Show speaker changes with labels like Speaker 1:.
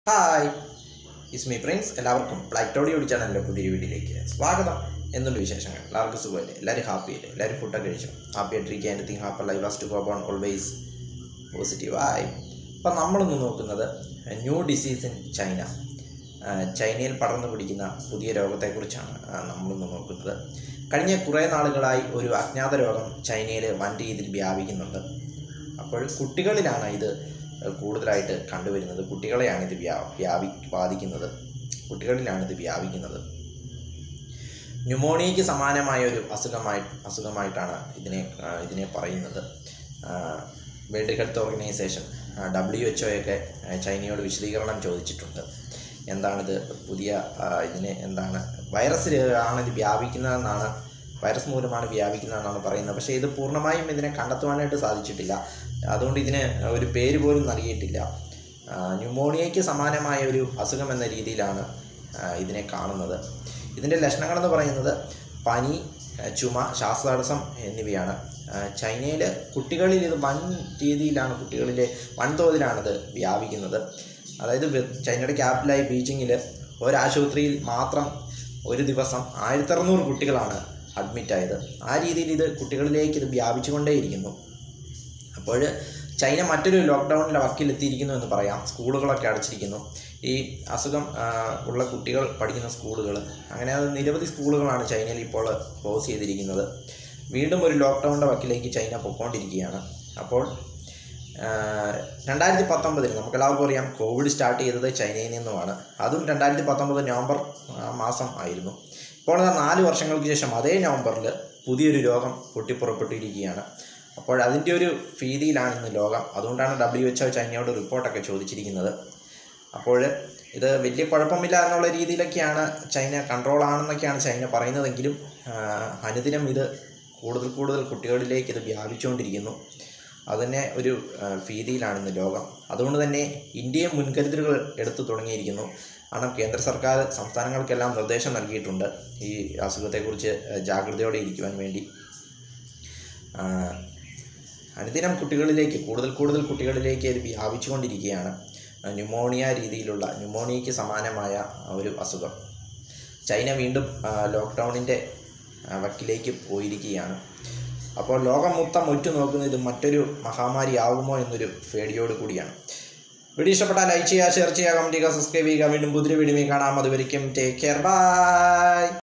Speaker 1: hi ഇസ്മി Prince എല്ലാവർക്കും ബ്ലാക്ടോഡിയോടി ചാനലിൻ്റെ പുതിയ വീഡിയോയിലേക്ക് സ്വാഗതം എന്തുണ്ട് വിശേഷങ്ങൾ എല്ലാവർക്കും സുഖമല്ലേ എല്ലാവരും ഹാപ്പി അല്ലേ എല്ലാവരും ഫുഡൊക്കെ കഴിച്ചു ഹാപ്പി ആയിട്ടിരിക്കുക anything happier live was to go on always പോസിറ്റീവായി അപ്പം നമ്മളിന്ന് നോക്കുന്നത് ന്യൂ ഡിസീസ് ഇൻ ചൈന ആ, ചൈനയിൽ പടർന്നു പിടിക്കുന്ന പുതിയ രോഗത്തെക്കുറിച്ചാണ് ആ, നമ്മളിന്ന് നോക്കുന്നത് കഴിഞ്ഞ കുറേ നാളുകളായി ഒരു അജ്ഞാത രോഗം ചൈനയിൽ വൻ രീതിയിൽ വ്യാപിക്കുന്നുണ്ട് അപ്പോൾ കുട്ടികളിലാണ് ഇത് കൂടുതലായിട്ട് കണ്ടുവരുന്നത് കുട്ടികളെയാണ് ഇത് വ്യാ വ്യാപി ബാധിക്കുന്നത് കുട്ടികളിലാണ് ഇത് വ്യാപിക്കുന്നത് ന്യൂമോണിയയ്ക്ക് സമാനമായ ഒരു അസുഖമായി അസുഖമായിട്ടാണ് ഇതിനെ ആ, ഇതിനെ പറയുന്നത് world health organization W H ഒക്കെ ആ, ചൈനയോട് വിശദീകരണം ചോദിച്ചിട്ടുണ്ട് എന്താണിത് പുതിയ ആ, ഇതിന് എന്താണ് വൈറസ് ആണ് ഇത് വ്യാപിക്കുന്നതെന്നാണ് വൈറസ് മൂലമാണ് വ്യാപിക്കുന്നതെന്നാണ് പറയുന്നത് പക്ഷേ ഇത് പൂർണ്ണമായും ഇതിനെ കണ്ടെത്തുവാനായിട്ട് സാധിച്ചിട്ടില്ല അതുകൊണ്ട് ഇതിന് ഒരു പേര് പോലും നൽകിയിട്ടില്ല ആ, ന്യൂമോണിയയ്ക്ക് സമാനമായ ഒരു അസുഖം എന്ന രീതിയിലാണ് ആ, ഇതിനെ കാണുന്നത് ഇതിൻ്റെ ലക്ഷണങ്ങളെന്ന് പറയുന്നത് പനി ആ, ചുമ ശ്വാസതടസ്സം എന്നിവയാണ് ചൈനയിൽ കുട്ടികളിൽ ഇത് വൻ രീതിയിലാണ് കുട്ടികളിലെ വൻതോതിലാണിത് വ്യാപിക്കുന്നത് അതായത് വെ- ചൈനയുടെ ക്യാപിറ്റലായ ബീജിങ്ങിൽ ഒരാശുപത്രിയിൽ മാത്രം ഒരു ദിവസം ആയിരത്തി അറുന്നൂറ് കുട്ടികളാണ് അഡ്മിറ്റ് ആയത് ആ രീതിയിൽ ഇത് കുട്ടികളിലേക്ക് ഇത് വ്യാപിച്ചുകൊണ്ടേയിരിക്കുന്നു അപ്പോൾ ചൈന മറ്റൊരു ലോക്ക്ഡൗണിലെ വക്കിലെത്തിയിരിക്കുന്നു എന്ന് പറയാം സ്കൂളുകളൊക്കെ അടച്ചിരിക്കുന്നു ഈ അസുഖം ആ, ഉള്ള കുട്ടികൾ പഠിക്കുന്ന സ്കൂളുകൾ അങ്ങനെ അത് നിരവധി സ്കൂളുകളാണ് ചൈനയിൽ ഇപ്പോൾ ക്ലോസ് ചെയ്തിരിക്കുന്നത് വീണ്ടും ഒരു ലോക്ക്ഡൗണിൻ്റെ വക്കിലേക്ക് ചൈന പൊയ്ക്കൊണ്ടിരിക്കുകയാണ് അപ്പോൾ രണ്ടായിരത്തി പത്തൊമ്പതിൽ നമുക്കെല്ലാവർക്കും അറിയാം കോവിഡ് സ്റ്റാർട്ട് ചെയ്തത് ചൈനയിൽ നിന്നുമാണ് അതും രണ്ടായിരത്തി പത്തൊമ്പത് നവംബർ ആ, മാസം ആയിരുന്നു ഇപ്പോൾ ദാ നാല് വർഷങ്ങൾക്ക് ശേഷം അതേ നവംബറിൽ പുതിയൊരു രോഗം പൊട്ടിപ്പുറപ്പെട്ടിരിക്കുകയാണ് അപ്പോൾ അതിൻ്റെ ഒരു ഭീതിയിലാണ് ഇന്ന് ലോകം അതുകൊണ്ടാണ് ഡബ്ല്യു എച്ച് ഒ ചൈനയോട് റിപ്പോർട്ടൊക്കെ ചോദിച്ചിരിക്കുന്നത് അപ്പോൾ ഇത് വലിയ കുഴപ്പമില്ല എന്നുള്ള രീതിയിലൊക്കെയാണ് ചൈന കൺട്രോൾ ആണെന്നൊക്കെയാണ് ചൈന പറയുന്നതെങ്കിലും ആ, അനുദിനം ഇത് കൂടുതൽ കൂടുതൽ കുട്ടികളിലേക്ക് ഇത് വ്യാപിച്ചുകൊണ്ടിരിക്കുന്നു അതിനെ ഒരു ആ, ഭീതിയിലാണ് ഇന്ന് ലോകം അതുകൊണ്ട് തന്നെ ഇന്ത്യയും മുൻകരുതലുകൾ എടുത്തു തുടങ്ങിയിരിക്കുന്നു കാരണം കേന്ദ്ര സർക്കാർ സംസ്ഥാനങ്ങൾക്കെല്ലാം നിർദ്ദേശം നൽകിയിട്ടുണ്ട് ഈ അസുഖത്തെക്കുറിച്ച് ആ, ജാഗ്രതയോടെ ഇരിക്കുവാൻ വേണ്ടി ആ, അനുദിനം കുട്ടികളിലേക്ക് കൂടുതൽ കൂടുതൽ കുട്ടികളിലേക്ക് ഇത് വ്യാപിച്ചുകൊണ്ടിരിക്കുകയാണ് ആ, ന്യൂമോണിയ രീതിയിലുള്ള ന്യൂമോണിയയ്ക്ക് സമാനമായ ഒരു അസുഖം ചൈന വീണ്ടും ആ, ലോക്ക്ഡൗണിൻ്റെ ആ, വക്കിലേക്ക് പോയിരിക്കുകയാണ് അപ്പോൾ ലോകം മൊത്തം ഉറ്റുനോക്കുന്നത് ഇത് മറ്റൊരു മഹാമാരി ആകുമോ എന്നൊരു പേടിയോട് കൂടിയാണ് വീഡിയോ ഇഷ്ടപ്പെട്ടാൽ ലൈക്ക് ചെയ്യുക ഷെയർ ചെയ്യുക കമൻറ്റ് ചെയ്യുക സബ്സ്ക്രൈബ് ചെയ്യുക വീണ്ടും പുതിയ വീഡിയോ കാണാം അതുവരെയും ടേക്ക് കെയർ ബൈ